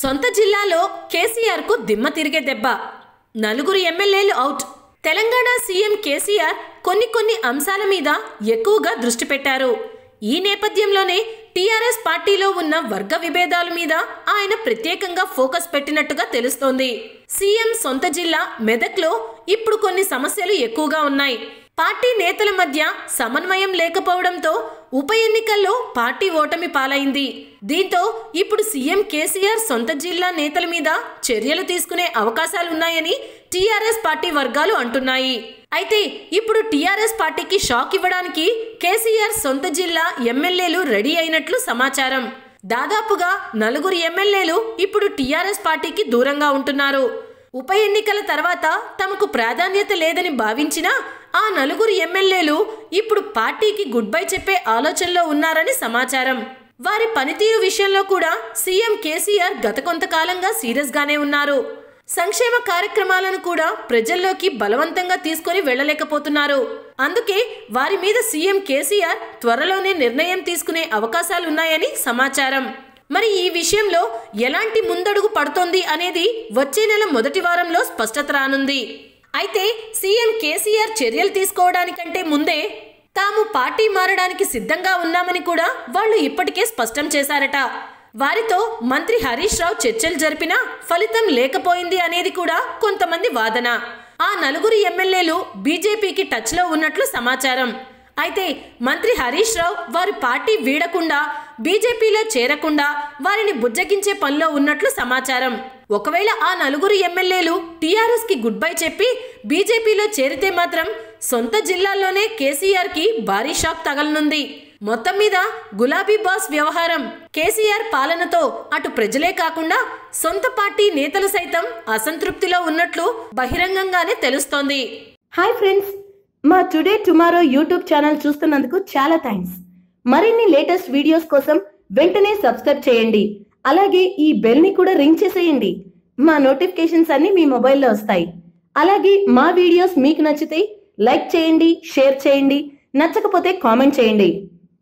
సొంత జిల్లాలో కేసీఆర్ కు దిమ్మ తిరిగే దెబ్బ నలుగురు ఎమ్మెల్యేలు అవుట్ తెలంగాణ సీఎం కేసీఆర్ కొన్ని కొన్ని అంశాల మీద ఎక్కువగా దృష్టి పెట్టారు ఈ నేపథ్యంలోనే టీఆర్ఎస్ పార్టీలో ఉన్న వర్గ విభేదాల మీద ఆయన ప్రత్యేకంగా ఫోకస్ పెట్టినట్టుగా తెలుస్తోంది సీఎం సొంత జిల్లా మెదక్లో ఇప్పుడు కొన్ని సమస్యలు ఎక్కువగా ఉన్నాయి పార్టీ నేతల మధ్య సమన్వయం లేకపోవడంతో ఉప ఎన్నికల్లో పార్టీ ఓటమి పాలైంది దీంతో ఇప్పుడు సీఎం కేసీఆర్ సొంత జిల్లా నేతల మీద చర్యలు తీసుకునే అవకాశాలున్నాయని టీఆర్ఎస్ పార్టీ వర్గాలు అంటున్నాయి అయితే ఇప్పుడు టీఆర్ఎస్ పార్టీకి షాక్ ఇవ్వడానికి కేసీఆర్ సొంత జిల్లా ఎమ్మెల్యేలు రెడీ అయినట్లు సమాచారం దాదాపుగా నలుగురు ఎమ్మెల్యేలు ఇప్పుడు టీఆర్ఎస్ పార్టీకి దూరంగా ఉంటున్నారు ఉప ఎన్నికల తర్వాత తమకు ప్రాధాన్యత లేదని భావించినా ఆ నలుగురు ఎమ్మెల్యేలు ఇప్పుడు పార్టీకి గుడ్ బై చెప్పే ఆలోచనలో ఉన్నారని సమాచారం వారి పనితీరు విషయంలో కూడా సీఎం కేసీఆర్ గత కొంతకాలంగా సీరియస్ గానే ఉన్నారు సంక్షేమ కార్యక్రమాలను కూడా ప్రజల్లోకి బలవంతంగా తీసుకొని వెళ్ళలేకపోతున్నారు అందుకే వారి మీద సీఎం కేసీఆర్ త్వరలోనే నిర్ణయం తీసుకునే అవకాశాలున్నాయని సమాచారం మరి ఈ విషయంలో ఎలాంటి ముందడుగు పడుతోంది అనేది వచ్చే నెల మొదటి వారంలో స్పష్టత రానుంది అయితే సీఎం కేసీఆర్ చర్యలు తీసుకోవడానికంటే ముందే తాము పార్టీ మారడానికి సిద్ధంగా ఉన్నామని కూడా వాళ్ళు ఇప్పటికే స్పష్టం చేశారట వారితో మంత్రి హరీష్ రావు చర్చలు జరిపినా ఫలితం లేకపోయింది అనేది కూడా కొంతమంది వాదన ఆ నలుగురు ఎమ్మెల్యేలు బీజేపీకి టచ్లో ఉన్నట్లు సమాచారం అయితే మంత్రి హరీష్ రావు వారి పార్టీ వీడకుండా బీజేపీలో చేరకుండా వారిని బుజ్జగించే పనిలో ఉన్నట్లు సమాచారం ఒకవేళ ఆ నలుగురు ఎమ్మెల్యేలు టీఆర్ఎస్ కి గుడ్ బై చెప్పి బీజేపీలో చేరితే మాత్రం సొంత జిల్లాల్లోనే కేసీఆర్ కి భారీ షాక్ తగలనుంది మొత్తం మీద గులాబీ బాస్ వ్యవహారం కేసీఆర్ పాలనతో అటు ప్రజలే కాకుండా సొంత పార్టీ నేతలు సైతం అసంతృప్తిలో ఉన్నట్లు బహిరంగంగానే తెలుస్తోంది హాయ్ ఫ్రెండ్స్ మా టుడే టుమారో యూట్యూబ్ ఛానల్ చూస్తున్నందుకు చాలా థ్యాంక్స్ మరిన్ని లేటెస్ట్ వీడియోస్ కోసం వెంటనే సబ్స్క్రైబ్ చేయండి అలాగే ఈ బెల్ ని కూడా రింగ్ చేసేయండి మా నోటిఫికేషన్స్ అన్ని మీ మొబైల్లో వస్తాయి అలాగే మా వీడియోస్ మీకు నచ్చితే లైక్ చేయండి షేర్ చేయండి నచ్చకపోతే కామెంట్ చేయండి